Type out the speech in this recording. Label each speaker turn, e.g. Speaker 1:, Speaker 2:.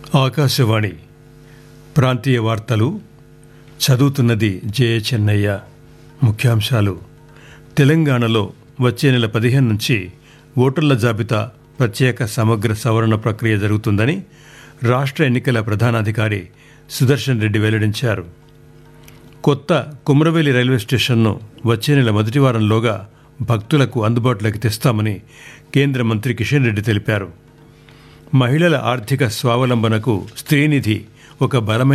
Speaker 1: ఆకాశవాణి ప్రాంతీయ వార్తలు చదువుతున్నది జయ చెన్నయ్య ముఖ్యాంశాలు తెలంగాణలో వచ్చే నెల పదిహేను నుంచి ఓటర్ల జాబితా ప్రత్యేక సమగ్ర సవరణ ప్రక్రియ జరుగుతుందని రాష్ట్ర ఎన్నికల ప్రధానాధికారి సుదర్శన్ రెడ్డి వెల్లడించారు కొత్త కుమ్రవేలి రైల్వే స్టేషన్ను వచ్చే నెల మొదటి వారంలోగా భక్తులకు అందుబాటులోకి తెస్తామని కేంద్ర మంత్రి కిషన్ రెడ్డి తెలిపారు మహిళల ఆర్థిక స్వావలంబనకు స్త్రీనిధి ఒక బలమైన